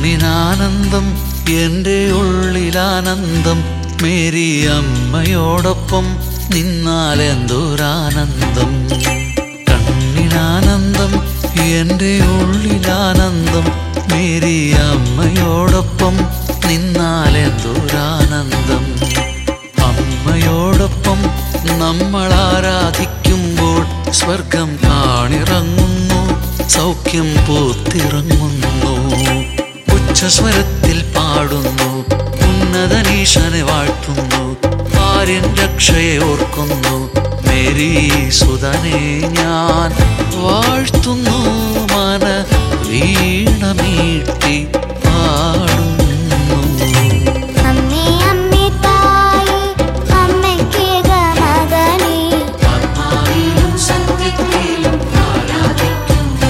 കണ്ണിനാനന്ദം എൻ്റെ ഉള്ളിലാനന്ദം മേരി അമ്മയോടൊപ്പം നിന്നാൽ എന്തൊരാനന്ദം കണ്ണിനാനന്ദം എൻ്റെ ഉള്ളിലാനന്ദം മേരി അമ്മയോടൊപ്പം നിന്നാൽ എന്തൊരാനന്ദം അമ്മയോടൊപ്പം നമ്മൾ ആരാധിക്കുമ്പോൾ സ്വർഗം കാണിറങ്ങുന്നു സൗഖ്യം പൂത്തിറങ്ങുന്നു ഉച്ചസ്വരത്തിൽ പാടുന്നു ഉന്നതനീശനെ വാഴ്ത്തുന്നു ആര്യൻ രക്ഷയെ ഓർക്കുന്നു മേരി സുതനെ ഞാൻ വാഴ്ത്തുന്നു മന വീണമീട്ടി പാടുന്നു അമ്മേ അമ്മേ തായേ അമ്മയ്ക്ക് ഗമഗനേ ആത്മാവിലും സത്യത്തിലും ആരാധിക്കുന്നു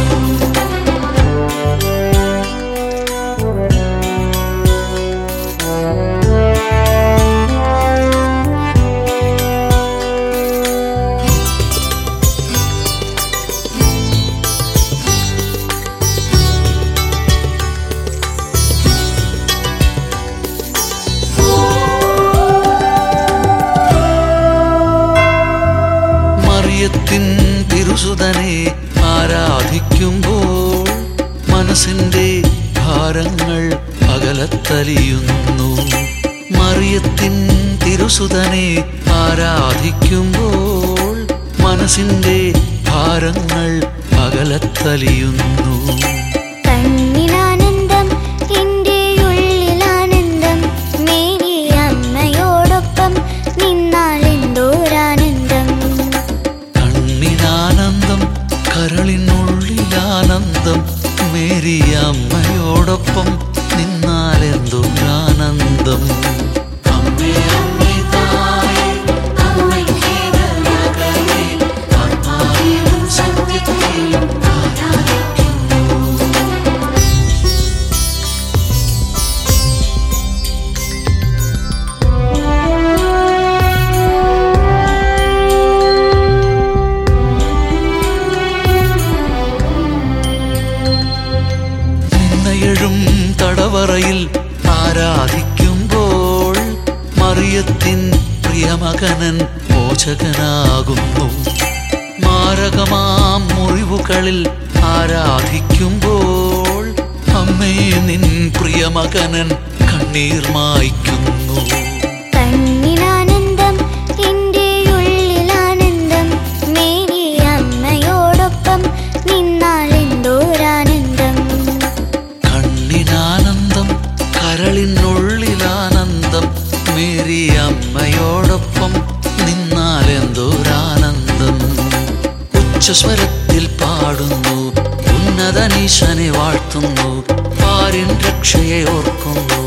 മറിയത്തിൻ തിരുസുതനെ ആരാധിക്കുമ്പോൾ മനസ്സിൻ്റെ ഭാരങ്ങൾ അകലത്തലിയുന്നു മറിയത്തിൻ തിരുസുതനെ ആരാധിക്കുമ്പോൾ മനസ്സിൻ്റെ ഭാരങ്ങൾ അകലത്തലിയുന്നു കണ്ണിനാനന്ദം എൻ്റെ ഉള്ളിലാനന്ദം മേരി അമ്മയോടൊപ്പം നിന്നാൽ എന്തോരാനന്ദം കണ്ണിനാനന്ദം കരളിനുള്ളിലാനന്ദം മേരി അമ്മയോടൊപ്പം നിന്നാൽ എന്തൊരാനന്ദം അമ്മേ അമ്മേ തായേ അമ്മയ്ക്ക് മകനേ ആത്മാവിലും സത്യത്തിലും ആരാധിക്കുന്നു നിന്നയഴും തടവറയിൽ ആരാധിക്കുമ്പോൾ മറിയത്തിൻ പ്രിയമകനൻ മോചകനാകുന്നു മാരകമാം മുറിവുകളിൽ ആരാധിക്കുമ്പോൾ അമ്മേ നിൻ പ്രിയമകനൻ കണ്ണീർ മായ്ക്കുന്നു കണ്ണിനാനന്ദം എൻ്റെ ഉള്ളിലാനന്ദം മേരി അമ്മയോടൊപ്പം നിന്നാൽ എന്തോരാനന്ദം കണ്ണിനാനന്ദം കരളിനുള്ളിലാനന്ദം മേരി അമ്മയോടൊപ്പം നിന്നാൽ എന്തോരാനന്ദം ഉച്ചസ്വരത്തിൽ പാടുന്നു ഉന്നതനീശനെ വാഴ്ത്തുന്നു പാരിൻ രക്ഷയെ ഓർക്കുന്നു